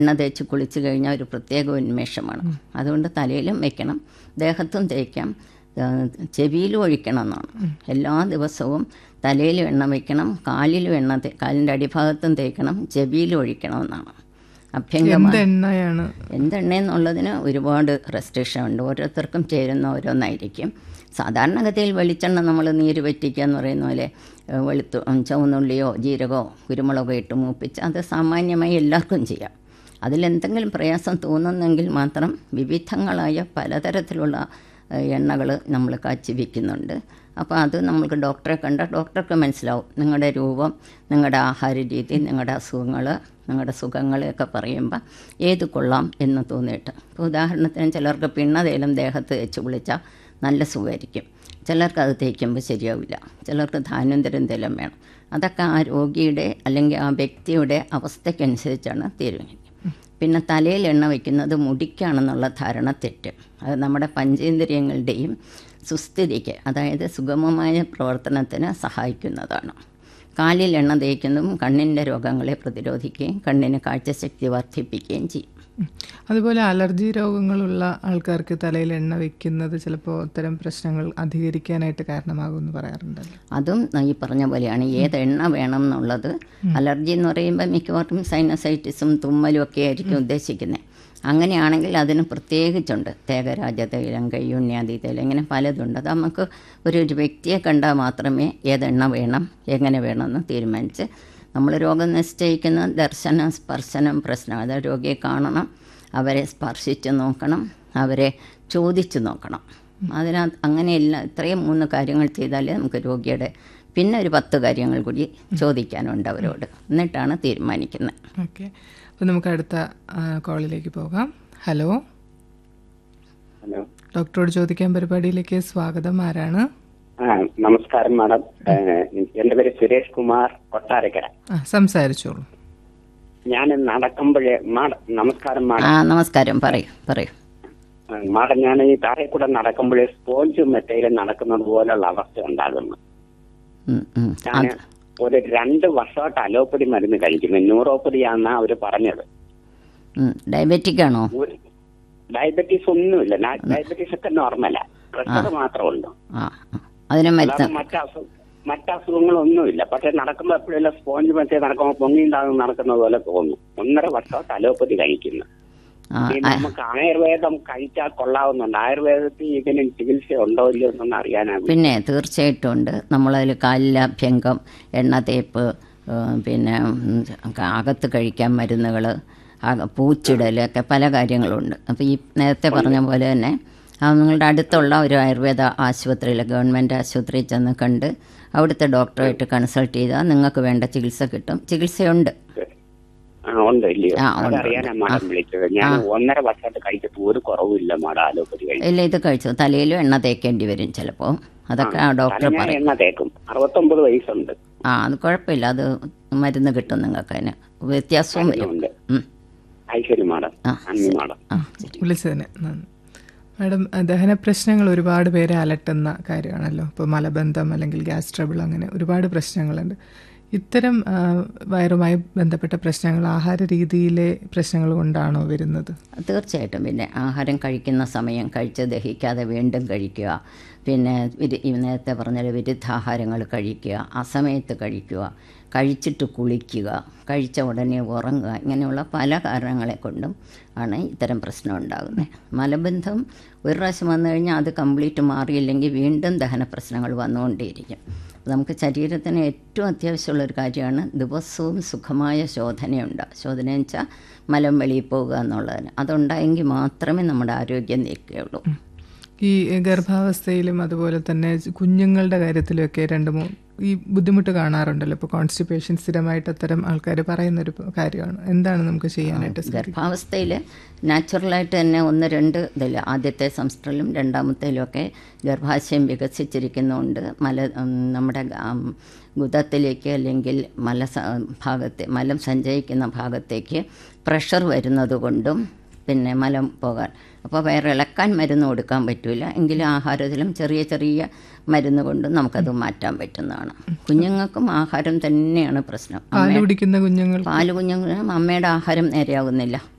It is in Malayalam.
എണ്ണ തേച്ച് കുളിച്ച് കഴിഞ്ഞാൽ ഒരു പ്രത്യേക ഉന്മേഷമാണ് അതുകൊണ്ട് തലയിലും വെക്കണം ദേഹത്തും തേക്കാം ആ, ചെവിയിലും ഒഴിക്കണം എന്നാണ് എല്ലാ ദിവസവും തലയിലും എണ്ണ വയ്ക്കണം കാലിലും എണ്ണ തേ കാലിൻ്റെ അടിഭാഗത്തും തേക്കണം ചെവിയിലും ഒഴിക്കണം എന്നാണ് അഭ്യംഗമാണ് എന്ത് എണ്ണയാണ് എന്തെണ്ണയെന്നുള്ളതിന് ഒരുപാട് റെസ്ട്രിക്ഷൻ ഉണ്ട് ഓരോരുത്തർക്കും ചേരുന്ന ഓരോന്നായിരിക്കും സാധാരണഗതിയിൽ വെളിച്ചെണ്ണ നമ്മൾ നീര് വറ്റിക്കുക എന്ന് പറയുന്ന പോലെ ഏഹ്, വെളുത്തു ഉം, ചുവന്നുള്ളിയോ ജീരകമോ കുരുമുളകോ ഇട്ട് മൂപ്പിച്ച് അത് സാമാന്യമായി എല്ലാവർക്കും ചെയ്യാം അതിലെന്തെങ്കിലും പ്രയാസം തോന്നുന്നെങ്കിൽ മാത്രം വിവിധങ്ങളായ പലതരത്തിലുള്ള എണ്ണകൾ നമ്മൾ കാച്ചി വയ്ക്കുന്നുണ്ട് അപ്പോൾ അത് നമുക്ക് ഡോക്ടറെ കണ്ട ഡോക്ടർക്ക് മനസ്സിലാവും നിങ്ങളുടെ രൂപം നിങ്ങളുടെ ആഹാര രീതി നിങ്ങളുടെ അസുഖങ്ങൾ നിങ്ങളുടെ സുഖങ്ങളെയൊക്കെ പറയുമ്പോൾ ഏത് കൊള്ളാം എന്ന് തോന്നിയിട്ട് ഇപ്പോൾ ഉദാഹരണത്തിന് ചിലർക്ക് പിണ്ണതേലും ദേഹത്ത് വെച്ച് വിളിച്ചാൽ നല്ല സുഖമായിരിക്കും ചിലർക്ക് അത് തേക്കുമ്പോൾ ശരിയാവില്ല ചിലർക്ക് ധാന്യന്തരം തേലും വേണം അതൊക്കെ ആ രോഗിയുടെ അല്ലെങ്കിൽ ആ വ്യക്തിയുടെ അവസ്ഥയ്ക്കനുസരിച്ചാണ് തീരുമാനിക്കുക പിന്നെ തലയിൽ എണ്ണ വയ്ക്കുന്നത് മുടിക്കാണെന്നുള്ള ധാരണ തെറ്റ് അത് നമ്മുടെ പഞ്ചേന്ദ്രിയങ്ങളുടെയും സുസ്ഥിതിക്ക് അതായത് സുഗമമായ പ്രവർത്തനത്തിന് സഹായിക്കുന്നതാണ് കാലിൽ എണ്ണ തേക്കുന്നതും കണ്ണിൻ്റെ രോഗങ്ങളെ പ്രതിരോധിക്കുകയും കണ്ണിന് കാഴ്ചശക്തി വർദ്ധിപ്പിക്കുകയും ചെയ്യും ഉം. അതുപോലെ അലർജി രോഗങ്ങളുള്ള ആൾക്കാർക്ക് തലയിൽ എണ്ണ വെക്കുന്നത് ചിലപ്പോൾ അത്തരം പ്രശ്നങ്ങൾ അധികരിക്കാനായിട്ട് കാരണമാകുമെന്ന് പറയാറുണ്ടല്ലോ അതും ഈ പറഞ്ഞ പോലെയാണ് ഏത് എണ്ണ വേണം എന്നുള്ളത് അലർജി എന്ന് പറയുമ്പോൾ മിക്കവാറും സൈനസൈറ്റിസും തുമ്മലും ഒക്കെ ആയിരിക്കും ഉദ്ദേശിക്കുന്നത് അങ്ങനെയാണെങ്കിൽ അതിന് പ്രത്യേകിച്ചുണ്ട് തേകരാജ തൈലം കയ്യുണ്യാദി തൈലം ഇങ്ങനെ പലതുണ്ട് അത് നമുക്ക് ഒരു ഒരു വ്യക്തിയെ കണ്ടാൽ മാത്രമേ ഏതെണ്ണ വേണം എങ്ങനെ വേണമെന്ന് തീരുമാനിച്ച് നമ്മൾ രോഗം നിശ്ചയിക്കുന്ന ദർശനം സ്പർശനം പ്രശ്നം അതായത് രോഗിയെ കാണണം അവരെ സ്പർശിച്ച് നോക്കണം അവരെ ചോദിച്ചു നോക്കണം അതിനകത്ത് അങ്ങനെയല്ല ഇത്രയും മൂന്ന് കാര്യങ്ങൾ ചെയ്താലേ നമുക്ക് രോഗിയുടെ പിന്നെ ഒരു പത്ത് കാര്യങ്ങൾ കൂടി ചോദിക്കാനുണ്ട് അവരോട് എന്നിട്ടാണ് തീരുമാനിക്കുന്നത് ഓക്കെ അപ്പോൾ നമുക്ക് അടുത്ത ആ, കോളിലേക്ക് പോകാം ഹലോ ഹലോ ഡോക്ടറോട് ചോദിക്കാൻ പരിപാടിയിലേക്ക് സ്വാഗതം ആരാണ് ആ നമസ്കാരം മാഡം ഏഹ്, എന്റെ പേര് സുരേഷ് കുമാർ കൊട്ടാരക്കര ആ സംസാരിച്ചോളൂ ഞാൻ നടക്കുമ്പോഴേ മാഡം നമസ്കാരം ആ മാഡം നമസ്കാരം പറയൂ പറയൂ ആ, മാഡം ഞാൻ ഈ താഴെ കൂടെ നടക്കുമ്പോഴേ സ്പോഞ്ച് മെറ്റയിൽ നടക്കുന്നത് പോലുള്ള അവസ്ഥ ഉണ്ടാകുന്നു ഉം, ഉം. ഞാൻ അത് ഒരു രണ്ട് വർഷമായിട്ട് അലോപ്പതി മരുന്ന് കഴിക്കുന്നു ന്യൂറോപ്പതിയാണെന്നാ അവര് പറഞ്ഞത് ഉം. ഡയബറ്റിക് ആണോ ഒരു ഡയബറ്റീസ് ഒന്നുമില്ല ഞാൻ- ഡയബറ്റീസ് ഒക്കെ നോർമലാ പ്രഷർ മാത്രമേ ഉള്ളൂ ആ ആ. അതിന് മരുന്ന് അല്ലാതെ മറ്റസു മറ്റസുഖങ്ങളൊന്നുമില്ല പക്ഷെ നടക്കുമ്പോൾ എപ്പോഴെല്ലാം സ്പോഞ്ച് മറ്റേ നടക്കുമ്പോൾ പൊങ്ങിണ്ടാകും നടക്കുന്നത് പോലെ തോന്നും ഒന്നര വർഷമായിട്ട് അലോപ്പതി കഴിക്കുന്നു ആ ഈ ആ. നമുക്ക് ആയുർവേദം കഴിച്ചാൽ കൊള്ളാവുന്നുണ്ട് ആയുർവേദത്തിൽ ഇതിന് ചികിത്സ ഉണ്ടോ ഇല്ലയോ എന്നൊന്ന് അറിയാനാണ് പിന്നെ തീർച്ചയായിട്ടും ഉണ്ട് നമ്മളതിൽ കാലിലഭ്യംഗം എണ്ണ തേപ്പ് ഏ, പിന്നെ ഉം, അകത്ത് കഴിക്കാൻ മരുന്നുകൾ പൂച്ചിടൽ ഒക്കെ പല കാര്യങ്ങളുണ്ട് അപ്പോൾ ഈ നേരത്തെ പറഞ്ഞ പോലെ തന്നെ ആ നിങ്ങളുടെ അടുത്തുള്ള ഒരു ആയുർവേദ ആശുപത്രിയിൽ ഗവൺമെൻറ് ആശുപത്രിയിൽ ചെന്ന് കണ്ട് അവിടുത്തെ ഡോക്ടറുമായിട്ട് കൺസൾട്ട് ചെയ്താൽ നിങ്ങൾക്ക് വേണ്ട ചികിത്സ കിട്ടും ചികിത്സയുണ്ട് ആ ഉണ്ട് ഇല്ലയോ ആ, ഉണ്ട്, അതറിയാനാ ഉണ്ട്. മാഡം വിളിച്ചത് ഞാൻ ഒന്നര വർഷമായിട്ട് കഴിച്ചിട്ട് ഒരു കുറവുമില്ല മാഡം അലോപ്പതി കഴിച്ചു ഇല്ല ഇത് കഴിച്ചു തലയിലും എണ്ണ തേക്കേണ്ടി വരും ചിലപ്പോൾ അതൊക്കെ ആ ഡോക്ടർ ഞാൻ പറയും എണ്ണ തേക്കും അറുപത്തൊമ്പത് വയസ്സുണ്ട് ആ അത് കുഴപ്പമില്ല അത് മരുന്ന് കിട്ടും നിങ്ങൾക്ക് അതിന് വ്യത്യാസവും വരും ഉണ്ട് ഉം. ഐശ്വര്യ മാഡം ആ, നന്ദി മാഡം ആ വിളിച്ചതിന് നന്ദി മാഡം ദഹന പ്രശ്നങ്ങൾ ഒരുപാട് പേരെ അലട്ടുന്ന കാര്യമാണല്ലോ ഇപ്പോൾ മലബന്ധം അല്ലെങ്കിൽ ഗ്യാസ് ട്രബിൾ അങ്ങനെ ഒരുപാട് പ്രശ്നങ്ങളുണ്ട് ഇത്തരം ആ, വയറുമായി ബന്ധപ്പെട്ട പ്രശ്നങ്ങൾ ആഹാര രീതിയിലെ പ്രശ്നങ്ങൾ കൊണ്ടാണോ വരുന്നത് തീർച്ചയായിട്ടും പിന്നെ ആഹാരം കഴിക്കുന്ന സമയം കഴിച്ച് ദഹിക്കാതെ വീണ്ടും കഴിക്കുക പിന്നെ വിരു ഈ നേരത്തെ പറഞ്ഞ വിരുദ്ധാഹാരങ്ങൾ കഴിക്കുക അസമയത്ത് കഴിക്കുക കഴിച്ചിട്ട് കുളിക്കുക കഴിച്ച ഉടനെ ഉറങ്ങുക ഇങ്ങനെയുള്ള പല കാരണങ്ങളെ കൊണ്ടും ആണ് ഇത്തരം പ്രശ്നം ഉണ്ടാകുന്നത് മലബന്ധം ഒരു പ്രാവശ്യം വന്നു കഴിഞ്ഞാൽ അത് കംപ്ലീറ്റ് മാറിയില്ലെങ്കിൽ വീണ്ടും ദഹന പ്രശ്നങ്ങൾ വന്നുകൊണ്ടേയിരിക്കും നമുക്ക് ശരീരത്തിന് ഏറ്റവും അത്യാവശ്യമുള്ള ഒരു കാര്യമാണ് ദിവസവും സുഖമായ ശോധനയുണ്ട് ശോധന എന്ന് വെച്ചാൽ മലം വെളിയിൽ പോകുക എന്നുള്ളതിന് അതുണ്ടായെങ്കിൽ മാത്രമേ നമ്മുടെ ആരോഗ്യം നിൽക്കുകയുള്ളൂ ഈ ഗർഭാവസ്ഥയിലും അതുപോലെ തന്നെ കുഞ്ഞുങ്ങളുടെ കാര്യത്തിലുമൊക്കെ രണ്ട് മൂന്ന് ഈ ബുദ്ധിമുട്ട് കാണാറുണ്ടല്ലോ ഇപ്പോൾ കോൺസ്റ്റിപ്പേഷൻ സ്ഥിരമായിട്ട് അത്തരം ആൾക്കാർ പറയുന്നൊരു കാര്യമാണ് എന്താണ് നമുക്ക് ചെയ്യാനായിട്ട് സാധിക്കുക ഗർഭാവസ്ഥയിൽ നാച്ചുറലായിട്ട് തന്നെ ഒന്ന് രണ്ട് ഇതിൽ ആദ്യത്തെ സംസ്റ്ററിലും രണ്ടാമത്തേലും ഒക്കെ ഗർഭാശയം വികസിച്ചിരിക്കുന്നതുകൊണ്ട് മല ഉം, നമ്മുടെ ഉം, ഗുദത്തിലേക്ക് അല്ലെങ്കിൽ മല സ- ഭാഗത്തെ മലം സഞ്ചയിക്കുന്ന ഭാഗത്തേക്ക് പ്രഷർ വരുന്നത് കൊണ്ടും പിന്നെ മലം പോകാൻ അപ്പോൾ വയറിളക്കാൻ മരുന്ന് കൊടുക്കാൻ പറ്റില്ല എങ്കിലും ആഹാരത്തിലും ചെറിയ ചെറിയ മരുന്ന് കൊണ്ട് നമുക്കത് മാറ്റാൻ പറ്റുന്നതാണ് കുഞ്ഞുങ്ങൾക്കും ആഹാരം തന്നെയാണ് പ്രശ്നം പാല് കുടിക്കുന്ന കുഞ്ഞുങ്ങൾ പാല് കുഞ്ഞുങ്ങളും അമ്മയുടെ ആഹാരം നേരെയാകുന്നില്ല